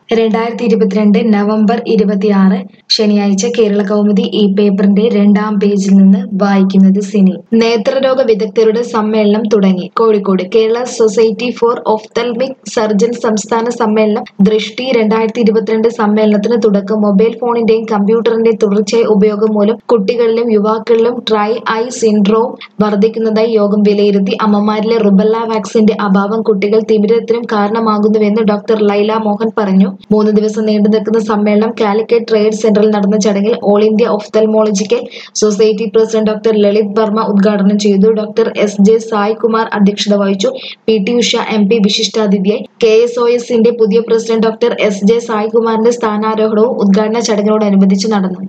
രണ്ടായിരത്തി ഇരുപത്തിരണ്ട് നവംബർ ഇരുപത്തിയാറ് ശനിയാഴ്ച കേരള കൗമുദി ഈ പേപ്പറിന്റെ രണ്ടാം പേജിൽ നിന്ന് വായിക്കുന്നത് സിനി നേത്രരോഗ വിദഗ്ധരുടെ സമ്മേളനം തുടങ്ങി Kozhikode Kerala society for ophthalmic surgeon സംസ്ഥാന സമ്മേളനം ദൃഷ്ടി രണ്ടായിരത്തി ഇരുപത്തിരണ്ട് സമ്മേളനത്തിന് തുടക്കം മൊബൈൽ ഫോണിന്റെയും കമ്പ്യൂട്ടറിന്റെയും തുടർച്ചയായ ഉപയോഗം മൂലം കുട്ടികളിലും യുവാക്കളിലും ട്രൈ ഐ സിൻഡ്രോം വർദ്ധിക്കുന്നതായി യോഗം വിലയിരുത്തി അമ്മമാരിലെ റുബല്ല വാക്സിന്റെ അഭാവം കുട്ടികൾ തിമിരത്തിനും കാരണമാകുന്നുവെന്ന് ഡോക്ടർ ലൈല മോഹൻ പറഞ്ഞു മൂന്ന് ദിവസം നീണ്ടു നിൽക്കുന്ന സമ്മേളനം കാലിക്കറ്റ് ട്രേഡ് സെന്ററിൽ നടന്ന ചടങ്ങിൽ all India ophthalmological society president doctor Lalit Varma ഉദ്ഘാടനം ചെയ്തു doctor S J Sai Kumar അധ്യക്ഷത വഹിച്ചു P T Usha M P വിശിഷ്ടാതിഥിയായി കെ എസ് ഒ എസിന്റെ പുതിയ president doctor S J Sai കുമാറിന്റെ സ്ഥാനാരോഹണവും ഉദ്ഘാടന ചടങ്ങിനോടനുബന്ധിച്ച് നടന്നു